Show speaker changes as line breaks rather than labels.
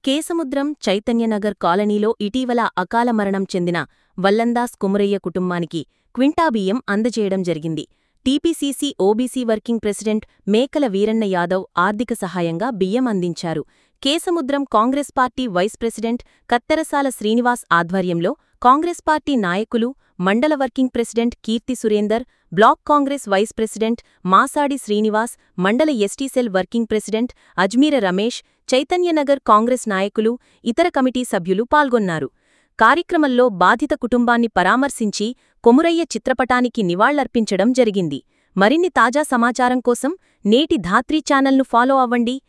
కేసముద్రం చైతన్యనగర్ కాలనీలో ఇటీవల అకాల మరణం చెందిన వల్లందాస్ కుమరయ్య కుటుంబానికి క్వింటా బియ్యం అందజేయడం జరిగింది టీపీసీసీ ఓబీసీ వర్కింగ్ ప్రెసిడెంట్ మేకల వీరన్న యాదవ్ ఆర్థిక సహాయంగా బియ్యం అందించారు Kesamudram Congress party vice president Katterasala Srinivas ఆధ్వర్యంలో కాంగ్రెస్ పార్టీ నాయకులు మండల working president Keerthi Surender block Congress vice president Masadi Srinivas మండల ST cell working president Azmeera Ramesh Chaithanyanagar Congress నాయకులు ఇతర కమిటీ సభ్యులు పాల్గొన్నారు కార్యక్రమంలో బాధిత కుటుంబాన్ని పరామర్శించి కొమురయ్య చిత్రపటానికి నివాళులర్పించడం జరిగింది మరిన్ని తాజా సమాచారం కోసం నేటి ధాత్రీ ఛానల్ను ఫాలో అవ్వండి